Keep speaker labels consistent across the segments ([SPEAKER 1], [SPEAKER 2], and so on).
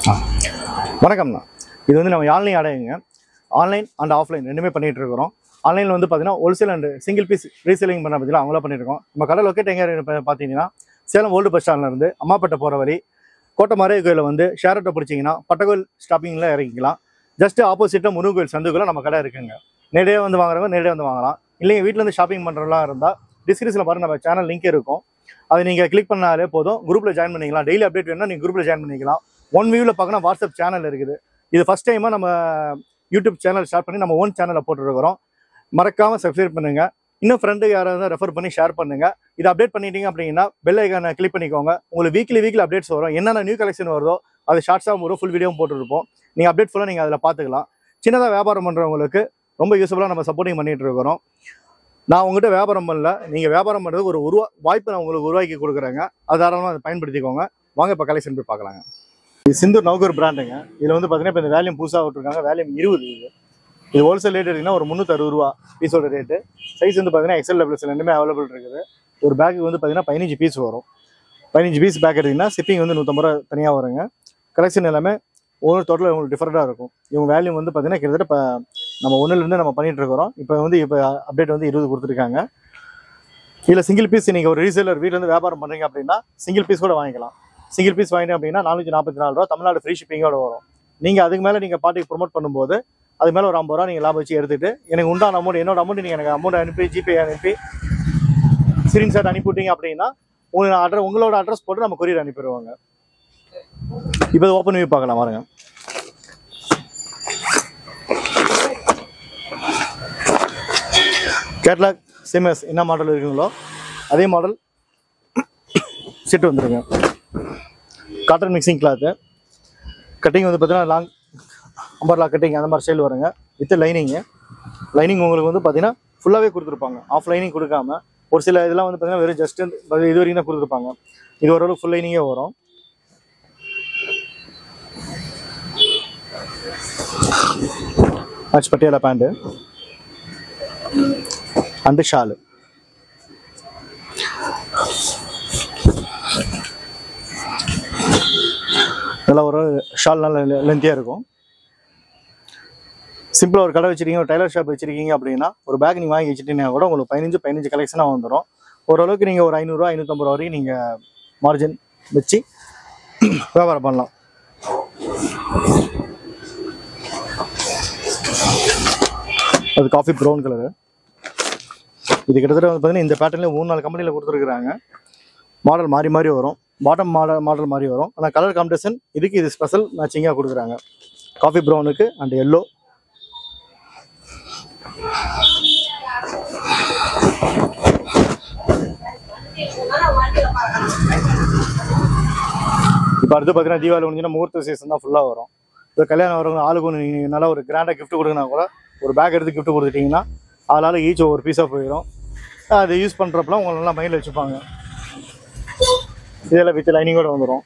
[SPEAKER 1] வணக்கம்ண்ணா இது வந்து நம்ம ஆன்லைன் அடையுங்க ஆன்லைன் அண்ட் ஆஃப்லைன் ரெண்டுமே பண்ணிட்டு இருக்கிறோம் ஆன்லைனில் வந்து பார்த்தீங்கன்னா wholesale and single piece reselling பண்ண பற்றிலாம் அவங்களா பண்ணிட்டு இருக்கோம் நம்ம கடை லொக்கேட் எங்கே இருக்கு பார்த்தீங்கன்னா சேலம் ஓல்டு பஸ் ஸ்டாண்ட்ல இருந்து அம்மாப்பேட்டை போகிற வழி கோட்டை கோயிலில் வந்து ஷேர் ஆட்டோ பிடிச்சிங்கன்னா பட்டகோயில் ஸ்டாப்பிங்கில் இறங்கிக்கலாம் ஜஸ்ட் ஆப்போசிட்டில் முருகன் கோயில் சந்துக்குள்ள நம்ம கடை இருக்குங்க நேரடியாக வந்து வாங்குறவங்க நேரடியாக வந்து வாங்கலாம் இல்லைங்க வீட்டில் இருந்து ஷாப்பிங் பண்ணுறலாம் இருந்தால் டிஸ்கிரிப்ஷனில் பாருங்க நம்ம சேனல் லிங்க் இருக்கும் அதை நீங்கள் கிளிக் பண்ணாலே போதும் குரூப்பில் ஜாயின் பண்ணிக்கலாம் டெய்லி அப்டேட் வேணும்னா நீங்கள் குரூப்பில் ஜாயின் பண்ணிக்கலாம் ஒன் வியூவில் பார்க்கணும் வாட்ஸ்அப் சேனல் இருக்குது இது ஃபஸ்ட் டைமாக நம்ம யூடியூப் சேனல் ஸ்டார்ட் பண்ணி நம்ம ஓன் சேனலில் போட்டுருக்கிறோம் மறக்காமல் சப்ஸ்கிரைப் பண்ணுங்கள் இன்னும் ஃப்ரெண்டு யாராவது ரெஃபர் பண்ணி ஷேர் பண்ணுங்கள் இது அப்டேட் பண்ணிட்டீங்க அப்படின்னா பெல் ஐக்கானை கிளிக் பண்ணிக்கோங்க உங்களுக்கு வீக்லி வீக்லி அப்டேட்ஸ் வரும் என்னென்ன நியூ கலெக்ஷன் வருதோ அது ஷார்ட்ஸாக வரும் ஃபுல் வீடியோவும் போட்டுருப்போம் நீங்கள் அப்டேட் ஃபுல்லாக நீங்கள் அதில் பார்த்துக்கலாம் சின்னதாக வியாபாரம் பண்ணுறவங்களுக்கு ரொம்ப யூஸ்ஃபுல்லாக நம்ம சப்போர்ட்டிங் பண்ணிட்டு இருக்கிறோம் நான் உங்ககிட்ட வியாபாரம் பண்ணல நீங்கள் வியாபாரம் பண்ணுறதுக்கு ஒரு உருவா வாய்ப்பு நான் உங்களுக்கு உருவாக்கி கொடுக்குறேங்க அது தாராளமாக அதை பயன்படுத்திக்கோங்க வாங்க இப்போ கலெக்ஷன் போய் பார்க்கலாங்க இது சிந்தூர் நவுகர் பிராண்டுங்க இதில் வந்து பார்த்தீங்கன்னா இப்போ இந்த வேல்யூம் புதுசாக விட்டுருக்காங்க வேல்யூம் இருபது இது இது ஹோல்சேல் ரேட் எடுத்தீங்கன்னா ஒரு முந்நூற்றறுபது ரூபா பீஸோட ரேட்டு சைஸ் வந்து பார்த்தீங்கன்னா எக்ஸல் டபுள்ஸ் ரெண்டுமே அவைலபிள் இருக்குது ஒரு பேக்கு வந்து பார்த்தீங்கன்னா பதினஞ்சு பீஸ் வரும் பதினஞ்சு பீஸ் பேக் எடுத்தீங்கன்னா ஷிப்பிங் வந்து நூற்றம்பது ரூபா தனியாக வருங்க கலெக்ஷன் எல்லாமே ஒவ்வொரு டோட்டல் உங்களுக்கு டிஃப்ரெண்ட்டாக இருக்கும் இவங்க வேல்யூம் வந்து பார்த்தீங்கன்னா கிட்டத்தட்ட இப்போ நம்ம ஒன்றுலேருந்து நம்ம பண்ணிட்டு இருக்கிறோம் இப்போ வந்து இப்போ அப்டேட் வந்து இருபது கொடுத்துருக்காங்க இதில் சிங்கிள் பீஸ் நீங்கள் ஒரு ரீசேலர் வீட்டிலேருந்து வியாபாரம் பண்ணுறீங்க அப்படின்னா சிங்கிள் பீஸ் கூட வாங்கிக்கலாம் சிங்கிள் பீஸ் வாங்கிட்டீங்க அப்படின்னா நானூற்றி நாற்பத்தி நாலு ரூபா தமிழ்நாடு ஃப்ரீ ஷிப்பிங்கோட வரும் நீங்கள் அதுக்கு மேலே நீங்கள் பார்ட்டிக்கு ப்ரொமோட் பண்ணும்போது அதுக்கு மேலே ஒரு ஐம்பது ரூபா நீங்கள் லாபம் வச்சு எடுத்துட்டு எனக்கு உண்டான அமௌண்ட் என்னோட அமௌண்ட் நீங்கள் எனக்கு அமௌண்ட் அனுப்பி ஜிபே அனுப்பி ஸ்க்ரீன்ஷாட் அனுப்பிவிட்டீங்க அப்படின்னா உங்களுக்கு அட்ரஸ் உங்களோட அட்ரஸ் போட்டு நம்ம கொரியர் அனுப்பிடுவாங்க இப்போ ஓப்பன் வியூ பார்க்கலாம் பாருங்க கேட்லாக் சிம்எஸ் என்ன மாடல் இருக்குங்களோ அதே மாடல் செட் வந்துருங்க காட்டன் மிக்சிங் கிளாத்து கட்டிங் வந்து பார்த்தீங்கன்னா லாங் அம்பர்லா கட்டிங் அந்த மாதிரி ஸ்டைல் வருங்க வித் லைனிங்கு லைனிங் உங்களுக்கு வந்து பார்த்தீங்கன்னா ஃபுல்லாகவே கொடுத்துருப்பாங்க ஆஃப் லைனிங் கொடுக்காம ஒரு சில இதெல்லாம் வந்து பார்த்தீங்கன்னா வெறும் ஜஸ்ட் இது வரைக்கும் தான் கொடுத்துருப்பாங்க இது ஓரளவுக்கு ஃபுல் லைனிங்கே வரும் match Patiala pant and shawl நல்லா ஒரு ஷால் நல்ல லென்த்தியாக இருக்கும் சிம்பிளாக ஒரு கடை வச்சிருக்கீங்க ஒரு டைலர் ஷாப் வச்சிருக்கீங்க அப்படின்னா ஒரு பேக் நீங்கள் வாங்கி வச்சுட்டீங்கன்னா கூட உங்களுக்கு பதினஞ்சு பதினஞ்சு கலெக்ஷனாக வந்துடும் ஓரளவுக்கு நீங்கள் ஒரு ஐநூறுரூவா ஐநூற்றம்பது ரூபா வரைக்கும் நீங்கள் மார்ஜின் வச்சு வியாபாரம் பண்ணலாம் அது காஃபி ப்ரௌன் கலரு இது கிட்டத்தட்ட வந்து பார்த்தீங்கன்னா இந்த பேட்டர்னில் மூணு நாலு கம்பெனியில் கொடுத்துருக்குறாங்க மாடல் மாறி மாறி வரும் பாட்டம் மாடல் மாடல் மாறி வரும் ஆனால் கலர் காம்படிஷன் இதுக்கு இது ஸ்பெஷல் மேட்சிங்காக கொடுக்குறாங்க காஃபி ப்ரௌனுக்கு அண்ட் எல்லோ இப்போ அடுத்து பார்த்தீங்கன்னா தீபாவளி முடிஞ்சுன்னா முகூர்த்த சீசன் தான் ஃபுல்லாக வரும் இப்போ கல்யாணம் வரவங்க ஆளுக்கு ஒன்று நீங்கள் நல்லா ஒரு கிராண்டாக gift கொடுக்குனா கூட ஒரு பேக் எடுத்து gift கொடுத்துட்டீங்கன்னா ஆளால் ஈச் ஒவ்வொரு பீஸாக போயிடும் அதை யூஸ் பண்ணுறப்பலாம் உங்களை நல்லா மைண்டில் வச்சுப்பாங்க இதெல்லாம் வித் லைனிங்கோட வந்துடும்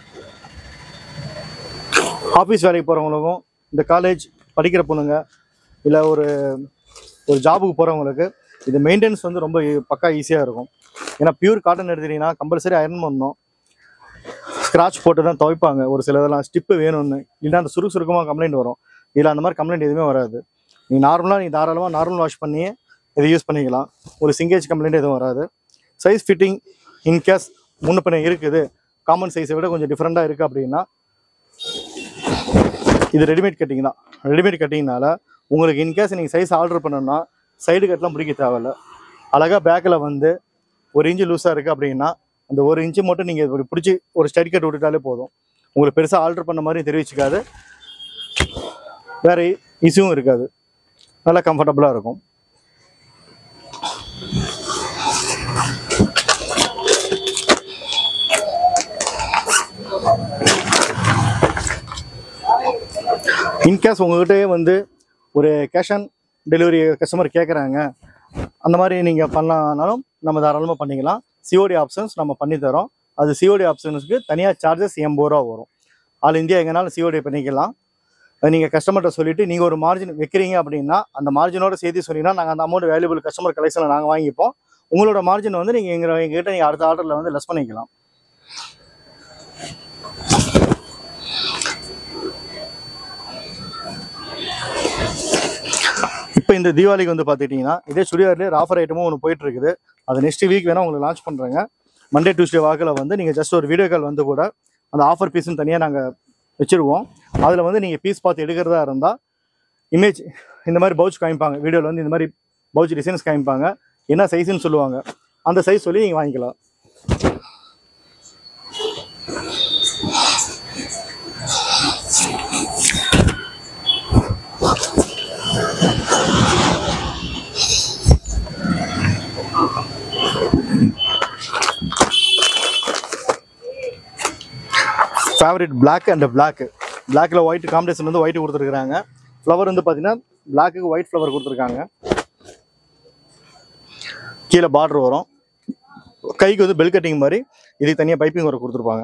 [SPEAKER 1] ஆஃபீஸ் வேலைக்கு போகிறவங்களுக்கும் இந்த காலேஜ் படிக்கிற பொண்ணுங்க இல்லை ஒரு ஒரு ஜாபுக்கு போகிறவங்களுக்கு இது மெயின்டெனன்ஸ் வந்து ரொம்ப பக்கா ஈஸியாக இருக்கும் ஏன்னா பியூர் காட்டன் எடுத்துட்டீங்கன்னா கம்பல்சரி அயர்ன் பண்ணணும் ஸ்க்ராட்ச் போட்டு தான் துவைப்பாங்க ஒரு சில இதெல்லாம் ஸ்டிப்பு வேணும்னு இல்லைன்னா அந்த சுருக்கு சுருக்கமாக கம்ப்ளைண்ட் வரும் இதில் அந்த மாதிரி கம்ப்ளைண்ட் எதுவுமே வராது நீங்கள் நார்மலாக நீங்கள் தாராளமாக நார்மல் வாஷ் பண்ணி இதை யூஸ் பண்ணிக்கலாம் ஒரு சிங்கேஜ் கம்ப்ளைண்ட் எதுவும் வராது சைஸ் ஃபிட்டிங் இன்கேஸ் முன்ன பின்ன இருக்குது காமன் சைஸை விட கொஞ்சம் டிஃப்ரெண்ட்டாக இருக்குது அப்படின்னா இது ரெடிமேட் கட்டிங் தான் ரெடிமேட் கட்டிங்னால உங்களுக்கு இன்கேஸ் நீங்கள் சைஸ் ஆர்டர் பண்ணணும்னா சைடு கட்டெலாம் பிடிக்க தேவையில்ல அழகாக பேக்கில் வந்து ஒரு இன்ச்சு லூஸாக இருக்குது அப்படின்னா அந்த ஒரு இன்ச்சு மட்டும் நீங்கள் இப்படி பிடிச்சி ஒரு ஸ்டடி கட் விட்டுட்டாலே போதும் உங்களுக்கு பெருசாக ஆர்டர் பண்ண மாதிரி தெரிவிச்சுக்காது வேறு இஷ்யூவும் இருக்காது நல்லா கம்ஃபர்டபுளாக இருக்கும் இன்கேஸ் உங்ககிட்டயே வந்து ஒரு கேஷ் ஆன் டெலிவரி கஸ்டமர் கேட்குறாங்க அந்த மாதிரி நீங்கள் பண்ணலாம்னாலும் நம்ம தாராளமாக பண்ணிக்கலாம் சிஓடி ஆப்ஷன்ஸ் நம்ம பண்ணி தரோம் அது சிஓடி ஆப்ஷன்ஸ்க்கு தனியாக சார்ஜஸ் எண்பது ரூபா வரும் ஆல் இந்தியா எங்கேனாலும் சிஓடி பண்ணிக்கலாம் அது நீங்கள் கஸ்டமர்கிட்ட சொல்லிவிட்டு நீங்கள் ஒரு மார்ஜின் வைக்கிறீங்க அப்படின்னா அந்த மார்ஜினோட சேர்த்து சொன்னீங்கன்னா நாங்கள் அந்த அமௌண்ட் வேல்யூபிள் கஸ்டமர் கலெக்ஷனில் நாங்கள் வாங்கிப்போம் உங்களோட மார்ஜின் வந்து நீங்கள் எங்கள் எங்ககிட்ட நீங்கள் அடுத்த ஆர்டரில் வந்து லெஸ் பண்ணிக்கலாம் இந்த தீபாவளிக்கு வந்து பார்த்துக்கிட்டிங்கன்னா இதே சுடிதார்லேயே ஆஃபர் ஐட்டமும் ஒன்று போயிட்டு இருக்குது அது நெக்ஸ்ட் வீக் வேணால் உங்களுக்கு லான்ச் பண்ணுறேங்க மண்டே டியூஸ்டே வாக்கில் வந்து நீங்கள் ஜஸ்ட் ஒரு வீடியோ கால் வந்து கூட அந்த ஆஃபர் பீஸ்னு தனியாக நாங்கள் வச்சுருவோம் அதில் வந்து நீங்கள் பீஸ் பார்த்து எடுக்கிறதா இருந்தால் இமேஜ் இந்த மாதிரி பவுச் காமிப்பாங்க வீடியோவில் வந்து இந்த மாதிரி பவுச் டிசைன்ஸ் காமிப்பாங்க என்ன சைஸ்ன்னு சொல்லுவாங்க அந்த சைஸ் சொல்லி நீங்கள் வாங்கிக்கலாம் ஃபேவரட் பிளாக் அண்ட் பிளாக் பிளாக்ல ஒயிட் காம்பினேஷன் வந்து ஒயிட் கொடுத்துருக்காங்க ஃப்ளவர் வந்து பார்த்தீங்கன்னா பிளாக்கு ஒயிட் ஃப்ளவர் கொடுத்துருக்காங்க கீழே பார்டர் வரும் கைக்கு வந்து பெல் கட்டிங் மாதிரி இதுக்கு தனியாக பைப்பிங் வர கொடுத்துருப்பாங்க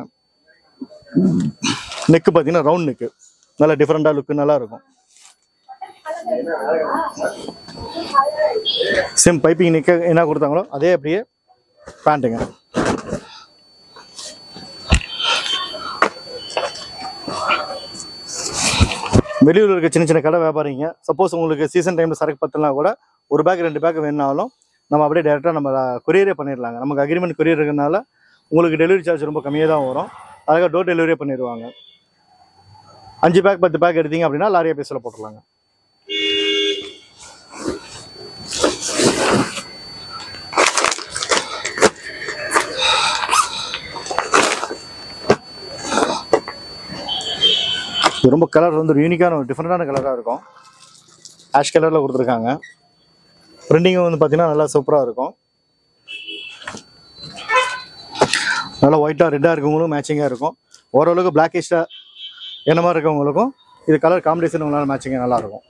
[SPEAKER 1] நெக்கு பார்த்தீங்கன்னா ரவுண்ட் நெக்கு நல்லா டிஃப்ரெண்டாக லுக்கு நல்லா இருக்கும் சேம் பைப்பிங் நெக்க என்ன கொடுத்தாங்களோ அதே அப்படியே பேண்ட்டுங்க வெளியூரில் இருக்க சின்ன சின்ன கடை வியாபாரிங்க சப்போஸ் உங்களுக்கு சீசன் டைமில் சரக்கு பத்தலாம் கூட ஒரு பேக் ரெண்டு பேக் வேணுனாலும் நம்ம அப்படியே டேரெக்டாக நம்ம கொரியரே பண்ணிடலாங்க நமக்கு அக்ரிமெண்ட் கொரியர் இருக்கிறதுனால உங்களுக்கு டெலிவரி சார்ஜ் ரொம்ப கம்மியாக தான் வரும் அழகாக டோர் டெலிவரியே பண்ணிடுவாங்க அஞ்சு பேக் பத்து பேக் எடுத்தீங்க அப்படின்னா லாரியா பேஸில் போட்டுடலாங்க இது ரொம்ப கலர் வந்து ஒரு யூனிக்கான ஒரு டிஃப்ரெண்டான கலராக இருக்கும் ஆஷ் கலரில் கொடுத்துருக்காங்க பிரிண்டிங்கும் வந்து பார்த்தீங்கன்னா நல்லா சூப்பராக இருக்கும் நல்லா ஒயிட்டாக ரெட்டாக இருக்கவங்களும் மேட்சிங்காக இருக்கும் ஓரளவுக்கு பிளாக்கிஷ்டாக என்ன மாதிரி இருக்கவங்களுக்கும் இது கலர் காம்பினேஷன் உங்களால் மேட்சிங்காக நல்லா இருக்கும்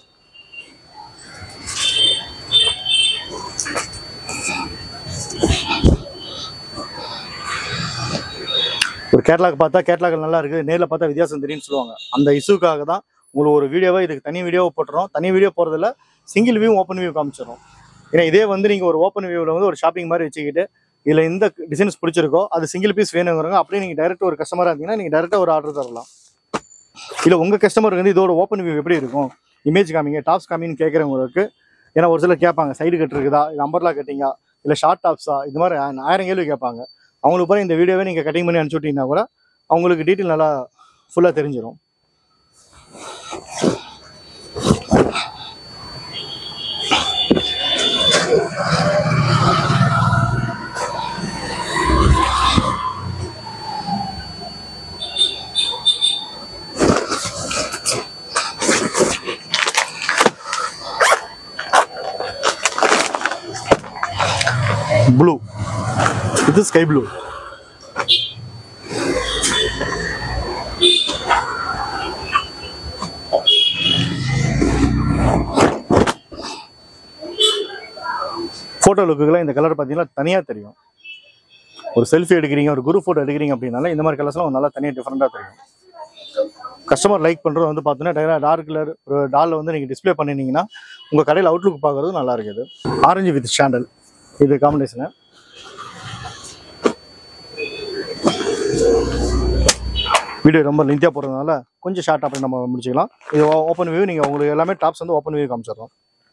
[SPEAKER 1] ஒரு கேட்லாக் பார்த்தா கேட்லாக் நல்லா இருக்குது நேரில் பார்த்தா வித்தியாசம் தெரியும்னு சொல்லுவாங்க அந்த இஷ்யூக்காக தான் உங்களுக்கு ஒரு வீடியோவை இதுக்கு தனி வீடியோவை போட்டுறோம் தனி வீடியோ போகிறதில்ல சிங்கிள் வியூ ஓப்பன் வியூ காமிச்சிடும் ஏன்னா இதே வந்து நீங்கள் ஒரு ஓப்பன் வியூவில் வந்து ஒரு ஷாப்பிங் மாதிரி வச்சுக்கிட்டு இதில் எந்த டிசைன்ஸ் பிடிச்சிருக்கோ அது சிங்கிள் பீஸ் வேணுங்கிறவங்க அப்படியே நீங்கள் டேரெக்ட் ஒரு கஸ்டமராக இருந்தீங்கன்னா நீங்கள் டேரெக்டாக ஒரு ஆர்டர் தரலாம் இல்லை உங்கள் கஸ்டமருக்கு வந்து இதோட ஓப்பன் வியூ எப்படி இருக்கும் இமேஜ் காமிங்க டாப்ஸ் காமின்னு கேட்குறவங்களுக்கு ஏன்னா ஒரு சிலர் கேட்பாங்க சைடு கட் இருக்குதா இல்லை அம்பர்லா கட்டிங்கா இல்லை ஷார்ட் டாப்ஸா இது மாதிரி ஆ- ஆயிரம் கேள்வி கேட்பாங்க அவங்களுக்கு போய் இந்த வீடியோவை நீங்கள் கட்டிங் பண்ணி அனுப்பிச்சு விட்டீங்கன்னா கூட அவங்களுக்கு டீட்டெயில் நல்லா ஃபுல்லாக தெரிஞ்சிடும் ப்ளூ இது ஸ்கை ப்ளூ ஃபோட்டோ லுக்குக்கெல்லாம் இந்த கலர் பார்த்தீங்கன்னா தனியாக தெரியும் ஒரு செல்ஃபி எடுக்கிறீங்க ஒரு குரூப் ஃபோட்டோ எடுக்கிறீங்க அப்படின்னால இந்த மாதிரி கலர்ஸ்லாம் நல்லா தனியாக டிஃப்ரெண்ட்டாக தெரியும் கஸ்டமர் லைக் பண்ணுறது வந்து பார்த்தீங்கன்னா டைரா டார்க் கலர் ஒரு டாலில் வந்து நீங்கள் டிஸ்ப்ளே பண்ணினீங்கன்னா உங்கள் கடையில் அவுட்லுக் பார்க்குறது நல்லா இருக்குது ஆரஞ்சு வித் சாண்டல் இது காம்பினேஷனு வீடியோ ரொம்ப லென்த்தியாக போகிறதுனால கொஞ்சம் ஷார்ட் அப்படி நம்ம முடிச்சுக்கலாம் இது ஓப்பன் வியூ நீங்கள் உங்களுக்கு எல்லாமே டாப்ஸ் வந்து ஓப்பன் வியூ காமிச்சிடுறோம்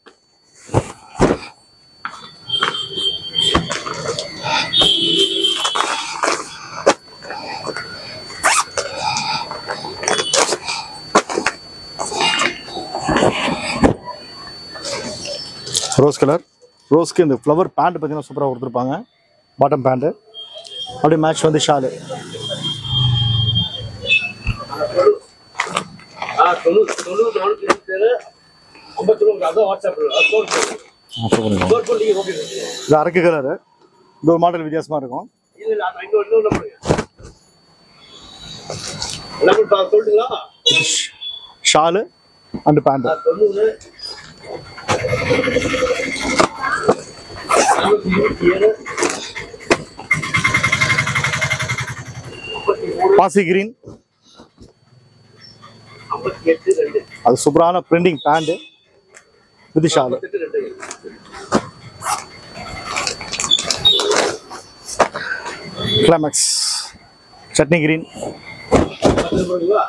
[SPEAKER 1] ரோஸ் கலர் ரோஸ்க்கு இந்த ஃப்ளவர் பேண்ட் பார்த்தீங்கன்னா சூப்பராக கொடுத்துருப்பாங்க பாட்டம் பேண்ட்டு அப்படியே மேட்ச் வந்து ஷாலு
[SPEAKER 2] ஆ தொண்ணூறு தொண்ணூறு நானூற்றி இருபத்தி ஏழு ஐம்பத்தி ஒன்று அதான் வாட்ஸ்அப்பில் ஸ்டோர் ஸ்டோர் பண்ணி ஓகே
[SPEAKER 1] இது அரக்கு கலரு இது ஒரு மாடல் வித்தியாசமாக இருக்கும்
[SPEAKER 2] இது இல்லை அது இன்னொரு இன்னொரு நம்பருங்க நம்பர் பா சொல்லிட்டுங்களா
[SPEAKER 1] ஷாலு அண்ட் பேண்ட்டு
[SPEAKER 2] ஆ, தொண்ணூறு ஐம்பத்தி இருபத்தி ஏழு ஐம்பத்தி மூணு
[SPEAKER 1] பாசி கிரீன்
[SPEAKER 2] ஐம்பத்தி எட்டு ரெண்டு
[SPEAKER 1] அது சூப்பரான பிரிண்டிங் பேண்ட்டு வித் ஷாலு
[SPEAKER 2] ஐம்பத்தெட்டு ரெண்டு
[SPEAKER 1] கிளைமேக்ஸ் சட்னி கிரீன்
[SPEAKER 2] பத்து ரூபாய்ங்களா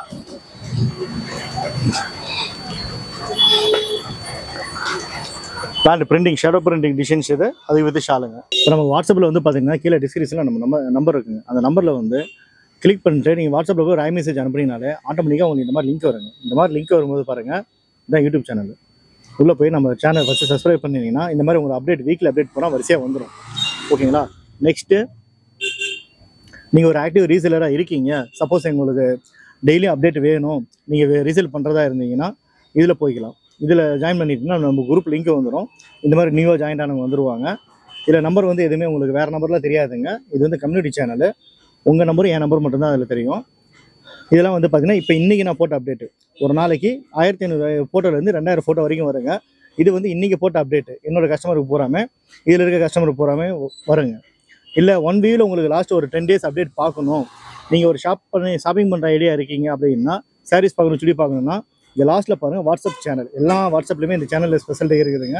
[SPEAKER 1] plan printing shadow printing designs இது அது வித் ஷாலுங்க இப்போ நம்ம வாட்ஸ்அப்பில் வந்து பார்த்தீங்கன்னா கீழே டிஸ்கிரிப்ஷனில் நம்ம நம்ம நம்பர் இருக்குங்க அந்த நம்பரில் வந்து கிளிக் பண்ணிட்டு நீங்கள் வாட்ஸ்அப்பில் போய் ஒரு ஐ மெசேஜ் அனுப்புனீங்கனாலே ஆட்டோமேட்டிக்காக உங்களுக்கு இந்த மாதிரி லிங்க் வருங்க இந்த மாதிரி லிங்க் வரும்போது பாருங்கள் இதான் யூடியூப் சேனல் உள்ளே போய் நம்ம சேனல் ஃபஸ்ட்டு சப்ஸ்கிரைப் பண்ணிங்கன்னா இந்த மாதிரி உங்களுக்கு அப்டேட் வீக்கில் அப்டேட் போனால் வரிசையாக வந்துடும் ஓகேங்களா நெக்ஸ்ட்டு நீங்கள் ஒரு ஆக்டிவ் ரீசேலராக இருக்கீங்க சப்போஸ் உங்களுக்கு டெய்லி அப்டேட் வேணும் நீங்கள் ரீசேல் பண்ணுறதா இருந்தீங்கன்னா இதில் போய்க்கலாம் இதில் ஜாயின் பண்ணிட்டீங்கன்னா நம்ம குரூப் லிங்க் வந்துடும் இந்த மாதிரி நியூவாக ஜாயின் ஆனவங்க வந்துருவாங்க இதில் நம்பர் வந்து எதுவுமே உங்களுக்கு வேறு நம்பர்லாம் தெரியாதுங்க இது வந்து கம்யூனிட்டி சேனல் உங்கள் நம்பரும் என் நம்பர் மட்டும்தான் அதில் தெரியும் இதெல்லாம் வந்து பார்த்தீங்கன்னா இப்போ இன்றைக்கி நான் போட்ட அப்டேட்டு ஒரு நாளைக்கு ஆயிரத்தி ஐநூறு ஃபோட்டோலேருந்து ரெண்டாயிரம் ஃபோட்டோ வரைக்கும் வருங்க இது வந்து இன்றைக்கி போட்ட அப்டேட்டு என்னோட கஸ்டமருக்கு போகாமல் இதில் இருக்க கஸ்டமருக்கு போகாமல் வருங்க இல்லை ஒன் வீவில் உங்களுக்கு லாஸ்ட் ஒரு டென் டேஸ் அப்டேட் பார்க்கணும் நீங்கள் ஒரு ஷாப் பண்ணி ஷாப்பிங் பண்ணுற ஐடியா இருக்கீங்க அப்படின்னா சாரீஸ் பார்க்கணும் சுடி பார்க்கணுன்னா இங்கே லாஸ்ட்டில் பாருங்கள் வாட்ஸ்அப் சேனல் எல்லா வாட்ஸ்அப்லையுமே இந்த சேனலில் ஸ்பெஷல் இருக்குதுங்க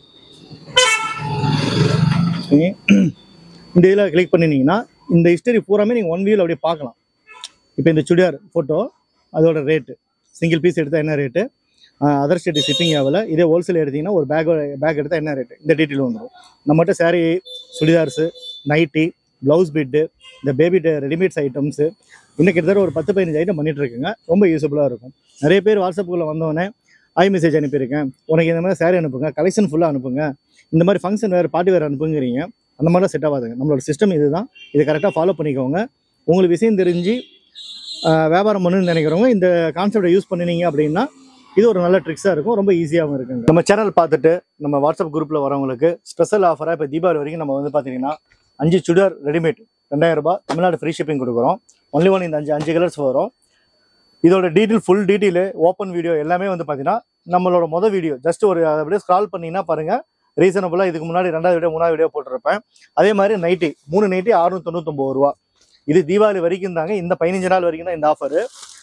[SPEAKER 1] Okay. இந்த இதில் கிளிக் பண்ணினீங்கன்னா இந்த ஹிஸ்டரி பூராமே நீங்கள் ஒன் வியூவில் அப்படியே பார்க்கலாம் இப்போ இந்த சுடியார் ஃபோட்டோ அதோட ரேட்டு சிங்கிள் பீஸ் எடுத்தால் என்ன ரேட்டு அதர் ஸ்டேட் ஷிப்பிங் ஆகல இதே ஹோல்சேல் எடுத்தீங்கன்னா ஒரு பேக் பேக் எடுத்தால் என்ன ரேட்டு இந்த டீட்டெயில் வந்துடும் நம்மகிட்ட saree churidars nightie blouse bit இந்த பேபி ரெடிமேட்ஸ் ஐட்டம்ஸு இன்னும் கிட்டத்தட்ட ஒரு பத்து பதினஞ்சு ஐட்டம் பண்ணிட்டு இருக்குங்க ரொம்ப யூஸ்ஃபுல்லாக இருக்கும் நிறைய பேர் வாட்ஸ்அப்புக்குள்ளே வந்தோடனே ஐ மெசேஜ் அனுப்பியிருக்கேன் உனக்கு இந்த மாதிரி saree அனுப்புங்க கலெக்ஷன் ஃபுல்லாக அனுப்புங்க இந்த மாதிரி ஃபங்க்ஷன் வேறு பார்ட்டி வேறு அனுப்புங்கிறீங்க அந்த மாதிரிலாம் செட் ஆகாதுங்க நம்மளோட சிஸ்டம் இதுதான் இதை கரெக்டாக ஃபாலோ பண்ணிக்கோங்க உங்களுக்கு விஷயம் தெரிஞ்சு ஆஹ், வியாபாரம் பண்ணணும்னு நினைக்கிறவங்க இந்த கான்செப்டை யூஸ் பண்ணினீங்க அப்படின்னா இது ஒரு நல்ல ட்ரிக்ஸாக இருக்கும் ரொம்ப ஈஸியாகவும் இருக்குங்க நம்ம சேனல் பார்த்துட்டு நம்ம வாட்ஸ்அப் குரூப்பில் வரவங்களுக்கு ஸ்பெஷல் ஆஃபராக இப்போ தீபாவளி வரைக்கும் நம்ம வந்து பார்த்தீங்கன்னா அஞ்சு சுடிதார் ரெடிமேட் ரெண்டாயிரம் ரூபாய் தமிழ்நாடு ஃப்ரீ ஷிப்பிங் கொடுக்குறோம் ஒன்லி ஒன் இந்த அஞ்சு அஞ்சு கலர்ஸ் வரும் இதோட detail full detail open video எல்லாமே வந்து பார்த்தீங்கன்னா நம்மளோட மொதல் வீடியோ ஜஸ்ட் ஒரு அதை அப்படியே ஸ்க்ரால் பண்ணிங்கன்னா பாருங்கள் ரீசனபுளாக இதுக்கு முன்னாடி ரெண்டாவது வீடியோ மூணாவது வீடியோ போட்டிருப்பேன் அதே மாதிரி நைட்டி மூணு நைட்டி அறுநூத்தி தொண்ணூத்தொம்பது ரூபா இது தீபாவளி வரைக்கும் தாங்க இந்த பதினஞ்சு நாள் வரைக்கும் தான் இந்த ஆஃபர்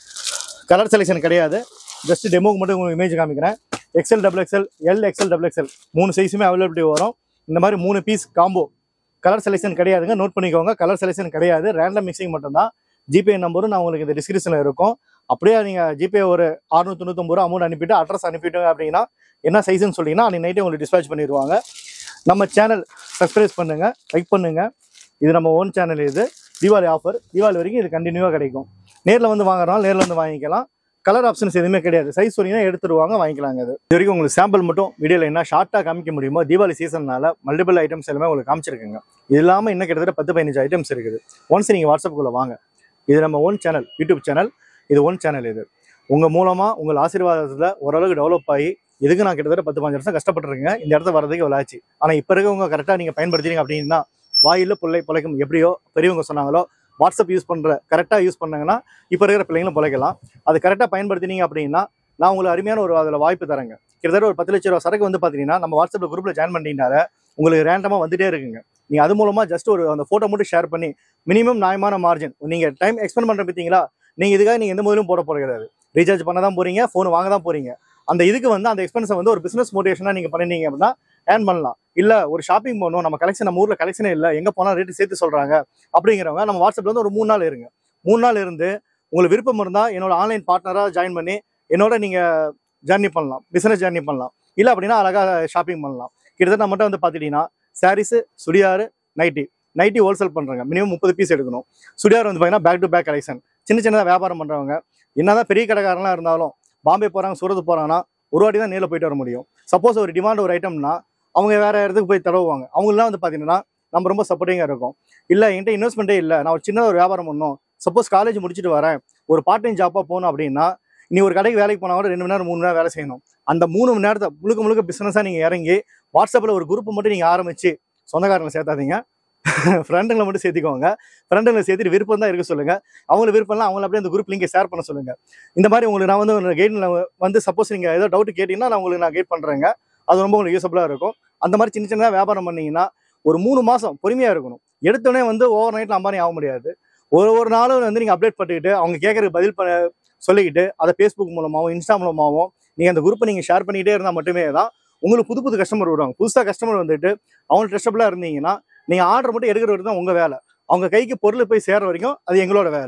[SPEAKER 1] கலர் செலெக்ஷன் கிடையாது ஜஸ்ட் டெமோக்கு மட்டும் உங்களுக்கு இமேஜ் காமிக்கிறேன் XL double XL L XL double XL மூணு சைஸுமே அவைலபிலிட்டி வரும் இந்த மாதிரி மூணு பீஸ் காம்போ கலர் செலெக்ஷன் கிடையாதுங்க நோட் பண்ணிக்கோங்க கலர் செலெக்ஷன் கிடையாது ரேண்டம் மிக்சிங் மட்டும்தான் ஜிபே நம்பரும் நான் உங்களுக்கு இந்த டிஸ்கிரிப்ஷனில் இருக்கும் அப்படியே நீங்கள் ஜிபே ஒரு அறுநூத்தி தொண்ணூத்தொம்பது ரூபா அமௌண்ட் அனுப்பிட்டு அட்ரஸ் அனுப்பிட்டோங்க அப்படின்னா என்ன சைஸ்ன்னு சொன்னீங்கன்னா அன்றைக்கி நைட்டே உங்களுக்கு டிஸ்பேச் பண்ணிடுவாங்க நம்ம சேனல் சப்ஸ்கிரைப் பண்ணுங்க லைக் பண்ணுங்க இது நம்ம ஓன் சேனல் இது தீபாவளி ஆஃபர் தீபாவளி வரைக்கும் இது கண்டினியூவாக கிடைக்கும் நேரில் வந்து வாங்குறோம் நேரில் வந்து வாங்கிக்கலாம் கலர் ஆப்ஷன்ஸ் எதுவுமே கிடையாது சைஸ் சொன்னீங்கன்னா எடுத்துருவாங்க வாங்கிக்கலாங்க அது இது வரைக்கும் உங்களுக்கு சாம்பிள் மட்டும் வீடியோவில் என்ன ஷார்ட்டாக காமிக்க முடியுமோ தீபாவளி சீசன்னால மல்டிபிள் ஐட்டம்ஸ் எல்லாமே உங்களுக்கு காமிச்சிருக்குங்க இது இல்லாமல் இன்னும் கிட்டத்தட்ட பத்து பதினஞ்சு ஐட்டம்ஸ் இருக்குது ஒன்ஸ் நீங்கள் வாட்ஸ்அப்புக்குள்ளே வாங்க இது நம்ம ஓன் சேனல் யூடியூப் சேனல் இது ஓன் சேனல் இது உங்கள் மூலமாக உங்கள் ஆசீர்வாதத்தில் ஓரளவுக்கு டெவலப் ஆகி இதுக்கு நான் கிட்டத்தட்ட பத்து பாஞ்சு வருஷம் கஷ்டப்பட்டுருக்கேன் இந்த இடத்த வரதுக்கு விளாச்சு ஆனால் இப்போ இருக்கவங்க கரெக்டாக நீங்கள் பயன்படுத்தினீங்க அப்படின்னா வாயில பிள்ளை பிழைக்கும் எப்படியோ பெரியவங்க சொன்னாங்களோ வாட்ஸ்அப் யூஸ் பண்ணுற கரெக்டாக யூஸ் பண்ணாங்கன்னா இப்போ இருக்கிற பிள்ளைங்களும் பிழைக்கலாம் அது கரெக்டாக பயன்படுத்தினீங்க அப்படின்னா நான் உங்களுக்கு அருமையான ஒரு அதில் வாய்ப்பு தரேங்க கிட்டத்தட்ட ஒரு பத்து லட்ச ரூபா சரக்கு வந்து பார்த்தீங்கன்னா நம்ம வாட்ஸ்அப்பில் குரூப்பில் ஜாயின் பண்ணிட்டீங்கனால உங்களுக்கு ரேண்டமாக வந்துட்டே இருக்குங்க நீங்கள் அது மூலமாக ஜஸ்ட் ஒரு அந்த ஃபோட்டோ மட்டும் ஷேர் பண்ணி மினிமம் நியாயமான மார்ஜின் நீங்கள் டைம் எக்ஸ்பெண்ட் பண்ணுற பார்த்தீங்களா நீங்கள் இதுக்காக நீங்கள் எந்த முதலும் போட போகிறது கிடையாது ரீசார்ஜ் பண்ண தான் போகிறீங்க ஃபோன் வாங்க தான் போகிறீங்க அந்த இதுக்கு வந்து அந்த எக்ஸ்பென்ஸை வந்து ஒரு பிஸ்னஸ் மோட்டிவேஷனாக நீங்கள் பண்ணிட்டீங்க அப்படின்னா ஏர்ன் பண்ணலாம் இல்லை ஒரு ஷாப்பிங் போகணும் நம்ம கலெக்ஷன் நம்ம ஊரில் கலெக்ஷனே இல்லை எங்கே போனால் ரேட்டு சேர்த்து சொல்கிறாங்க அப்படிங்கிறவங்க நம்ம வாட்ஸ்அப்பில் வந்து ஒரு மூணு நாள் இருங்க மூணு நாள் இருந்து உங்களுக்கு விருப்பம் இருந்தால் என்னோட ஆன்லைன் பார்ட்னராக ஜாயின் பண்ணி என்னோட நீங்கள் ஜர்னி பண்ணலாம் பிஸ்னஸ் ஜர்னி பண்ணலாம் இல்லை அப்படின்னா அழகாக ஷாப்பிங் பண்ணலாம் கிட்டத்தட்ட நம்மகிட்ட வந்து பார்த்துட்டீங்கன்னா saris churidar nightie nightie wholesale பண்ணுறாங்க மினிமம் முப்பது பீஸ் எடுக்கணும் சுடியார் வந்து பார்த்தீங்கன்னா பேக் டு பேக் கலெக்ஷன் சின்ன சின்னதாக வியாபாரம் பண்ணுறவங்க என்னதான் பெரிய கடைக்காரங்களாம் இருந்தாலும் பாம்பே போகிறாங்க சூரத் போகிறாங்கன்னா ஒரு வாட்டி தான் நேரில் போயிட்டு வர முடியும் சப்போஸ் ஒரு டிமாண்ட் ஒரு ஐட்டம்னா அவங்க வேற இடத்துக்கு போய் தடவுவாங்க அவங்களாம் வந்து பார்த்தீங்கன்னா நம்ம ரொம்ப சப்போர்ட்டிங்காக இருக்கும் இல்லை என்கிட்ட இன்வெஸ்ட்மெண்ட்டே இல்லை நான் ஒரு சின்ன ஒரு வியாபாரம் பண்ணணும் சப்போஸ் காலேஜ் முடிச்சுட்டு வரேன் ஒரு பார்ட் டைம் ஜாப்பாக போகணும் அப்படின்னா நீ ஒரு கடைக்கு வேலைக்கு போனால் கூட ரெண்டு மணி நேரம் மூணு மணி நேரம் வேலை செய்யணும் அந்த மூணு மணி நேரத்தை முழுக்க முழுக்க பிஸ்னஸாக நீங்கள் இறங்கி வாட்ஸ்அப்பில் ஒரு குரூப் மட்டும் நீங்கள் ஆரம்பிச்சு சொந்தக்காரங்களை சேர்த்தாதீங்க ஃப்ரெண்டுங்களை மட்டும் சேர்த்துக்கோங்க ஃப்ரெண்டுங்களை சேர்த்துட்டு விருப்பம் தான் இருக்க சொல்லுங்க அவங்களுக்கு விருப்பம்லாம் அவங்கள அப்படியே அந்த குரூப் லிங்கை ஷேர் பண்ண சொல்லுங்க இந்த மாதிரி உங்களுக்கு நான் வந்து ஒரு கைடில் வந்து சப்போஸ் நீங்கள் ஏதோ டவுட் கேட்டீங்கன்னா நான் உங்களுக்கு நான் கைட் பண்ணுறேங்க அது ரொம்ப உங்களுக்கு யூஸ்ஃபுல்லாக இருக்கும் அந்த மாதிரி சின்ன சின்னதாக வியாபாரம் பண்ணீங்கன்னா ஒரு மூணு மாதம் பொறுமையாக இருக்கணும் எடுத்தோடனே வந்து ஓவர் நைட்டில் அம்பானி ஆக முடியாது ஒரு ஒரு நாளும் வந்து நீங்கள் அப்டேட் பண்ணிக்கிட்டு அவங்க கேட்கறதுக்கு பதில் பண்ண சொல்லிக்கிட்டு அதை ஃபேஸ்புக் மூலமாகவும் இன்ஸ்டா மூலமாகவும் நீங்கள் அந்த குரூப்பை நீங்கள் ஷேர் பண்ணிக்கிட்டே இருந்தால் மட்டுமே தான் உங்களுக்கு புது புது கஸ்டமர் வருவாங்க புதுசாக கஸ்டமர் வந்துட்டு அவங்க ட்ரெஸ்டபுளாக இருந்தீங்கன்னா நீங்கள் ஆர்டர் மட்டும் எடுக்கிற வரைக்கும் தான் உங்கள் வேலை அவங்க கைக்கு பொருள் போய் சேர்ற வரைக்கும் அது எங்களோட வேலை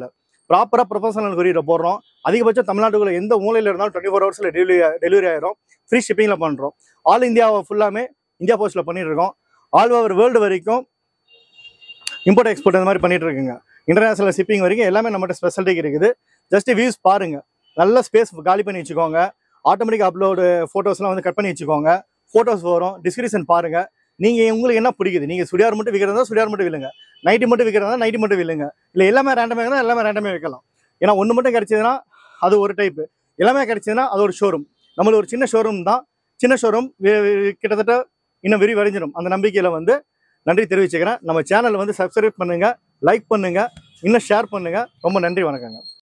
[SPEAKER 1] ப்ராப்பராக ப்ரொஃபஷனல் கொரியரை போடுறோம் அதிகபட்சம் தமிழ்நாட்டுக்குள்ள எந்த மூலையில் இருந்தாலும் டுவெண்ட்டி ஃபோர் ஹவர்ஸில் டெலிவரி டெலிவரி ஆயிரும் ஃப்ரீ ஷிப்பிங்கில் பண்ணுறோம் ஆல் இந்தியாவை ஃபுல்லாமே இந்தியா போஸ்ட்டில் பண்ணிட்டு இருக்கோம் ஆல் ஓவர் வேர்ல்டு வரைக்கும் இம்போர்ட் எக்ஸ்போர்ட் இந்த மாதிரி பண்ணிட்டு இருக்குங்க இன்டர்நேஷனல் ஷிப்பிங் வரைக்கும் எல்லாமே நம்மகிட்ட ஸ்பெஷாலிட்டி இருக்குது ஜஸ்ட் வியூஸ் பாருங்க நல்ல ஸ்பேஸ் காலி பண்ணி வச்சுக்கோங்க ஆட்டோமேட்டிக் அப்லோடு ஃபோட்டோஸ்லாம் வந்து கட் பண்ணி வச்சுக்கோங்க ஃபோட்டோஸ் வரும் டிஸ்கிரிப்ஷன் பாருங்க நீங்க உங்களுக்கு என்ன பிடிக்குது நீங்க சுடியார் மட்டும் விற்கிறதா சுடியார் மட்டும் வில்லுங்க நைட்டி மட்டும் விற்கிறதா நைட்டி மட்டும் வில்லுங்க இல்லை எல்லாமே ரேண்டமாக இருந்தால் எல்லாமே ரேண்டமே வைக்கலாம் ஏன்னா ஒன்று மட்டும் கிடைச்சதுன்னா அது ஒரு டைப் எல்லாமே கிடைச்சதுன்னா அது ஒரு ஷோரூம் நம்மளது ஒரு சின்ன ஷோரூம் தான் சின்ன ஷோரூம் கிட்டத்தட்ட இன்னும் விரிவடைஞ்சிடும் அந்த நம்பிக்கையில வந்து நன்றி தெரிவிச்சுக்கிறேன் நம்ம சேனலை வந்து சப்ஸ்கிரைப் பண்ணுங்க லைக் பண்ணுங்க இன்னும் ஷேர் பண்ணுங்க ரொம்ப நன்றி வணக்கங்க